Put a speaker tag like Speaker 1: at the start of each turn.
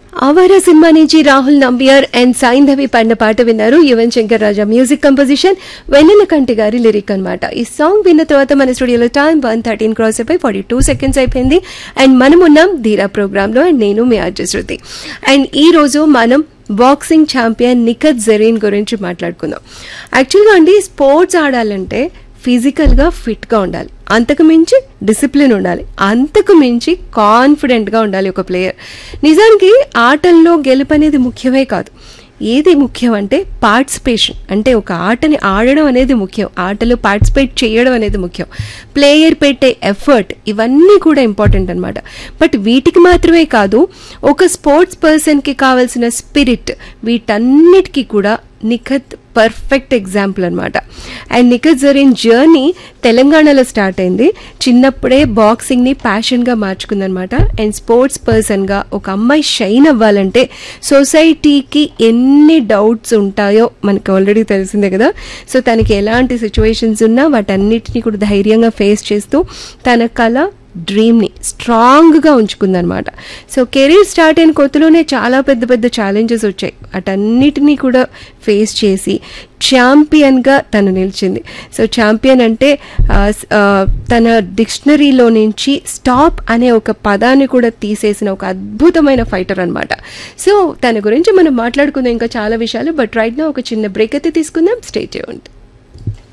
Speaker 1: అవర cinema నుంచి Rahul Nambiar and Saindhavi పాడిన పాట విన్నారు యువన్ శంకర్ రాజా మ్యూజిక్ కంపోజిషన్ వెన్నెల కంటి గారి లిరిక్ అన్నమాట ఈ సాంగ్ విన్న తర్వాత మన స్టూడియోలో టైం వన్ థర్టీన్ క్రాస్ అయిపోయి ఫార్టీ టూ సెకండ్స్ అయిపోయింది అండ్ మనం ఉన్నాం ధీరా ప్రోగ్రామ్ లో అండ్ నేను మీ ఆర్జ శృతి అండ్ ఈ రోజు మనం బాక్సింగ్ ఛాంపియన్ నిఖత్ జరీన్ గురించి మాట్లాడుకుందాం యాక్చువల్గా అండి స్పోర్ట్స్ ఆడాలంటే ఫిజికల్గా ఫిట్గా ఉండాలి అంతకు మించి డిసిప్లిన్ ఉండాలి అంతకు మించి కాన్ఫిడెంట్గా ఉండాలి ఒక ప్లేయర్ నిజానికి ఆటల్లో గెలుపు అనేది ముఖ్యమే కాదు ఏది ముఖ్యం అంటే పార్టిసిపేషన్ అంటే ఒక ఆటని ఆడడం అనేది ముఖ్యం ఆటలో పార్టిసిపేట్ చేయడం అనేది ముఖ్యం ప్లేయర్ పెట్టే ఎఫర్ట్ ఇవన్నీ కూడా ఇంపార్టెంట్ అనమాట బట్ వీటికి మాత్రమే కాదు ఒక స్పోర్ట్స్ పర్సన్కి కావాల్సిన స్పిరిట్ వీటన్నిటికీ కూడా నిఖత్ పర్ఫెక్ట్ ఎగ్జాంపుల్ అనమాట అండ్ నిఖత్ జరీన్ జర్నీ తెలంగాణలో స్టార్ట్ అయింది చిన్నప్పుడే బాక్సింగ్ని ప్యాషన్గా మార్చుకుందనమాట అండ్ స్పోర్ట్స్ పర్సన్గా ఒక అమ్మాయి షైన్ అవ్వాలంటే సొసైటీకి ఎన్ని డౌట్స్ ఉంటాయో మనకు ఆల్రెడీ తెలిసిందే కదా సో తనకి ఎలాంటి సిచ్యువేషన్స్ ఉన్నా వాటన్నిటిని కూడా ధైర్యంగా ఫేస్ చేస్తూ తన కళ డ్రీమ్ని స్ట్రాంగ్గా ఉంచుకుందనమాట సో కెరీర్ స్టార్ట్ అయిన కొత్తలోనే చాలా పెద్ద పెద్ద ఛాలెంజెస్ వచ్చాయి అటన్నిటినీ కూడా ఫేస్ చేసి ఛాంపియన్గా తను నిలిచింది సో ఛాంపియన్ అంటే ఆ, ఆ, తన డిక్షనరీలో నుంచి స్టాప్ అనే ఒక పదాన్ని కూడా తీసేసిన ఒక అద్భుతమైన ఫైటర్ అనమాట సో తన గురించి మనం మాట్లాడుకుందాం ఇంకా చాలా విషయాలు బట్ రైట్ నా ఒక చిన్న బ్రేక్ అయితే తీసుకుందాం స్టే చేయండి